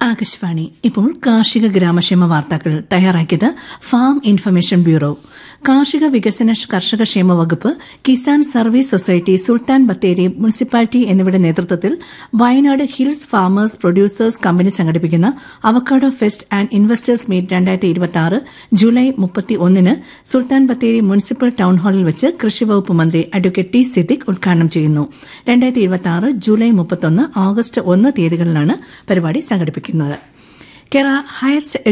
ആകാശവാണി ഇപ്പോൾ കാർഷിക ഗ്രാമക്ഷേമ വാർത്തകൾ തയ്യാറാക്കിയത് ഫാം ഇൻഫർമേഷൻ ബ്യൂറോ കാർഷിക വികസന കർഷക ക്ഷേമ വകുപ്പ് Kisan service society Sultan Bathery municipality എന്നിവയുടെ നേതൃത്വത്തിൽ Wayanad hills farmers producers company സംഘടിപ്പിക്കുന്ന avocado fest and investors meet July മുപ്പത്തിയൊന്നിന് സുൽത്താൻ ബത്തേരി മുനിസിപ്പൽ ടൌൺ ഹാളിൽ വെച്ച് കൃഷിവകുപ്പ് മന്ത്രി അഡ്വക്കേറ്റ് ടി സിദ്ദിഖ് ഉദ്ഘാടനം ചെയ്യുന്നു ജൂലൈ മുപ്പത്തൊന്ന് ഓഗസ്റ്റ് ഒന്ന് തീയതികളിലാണ് പരിപാടി സംഘടിപ്പിക്കുന്നത് കേരള ഹയർ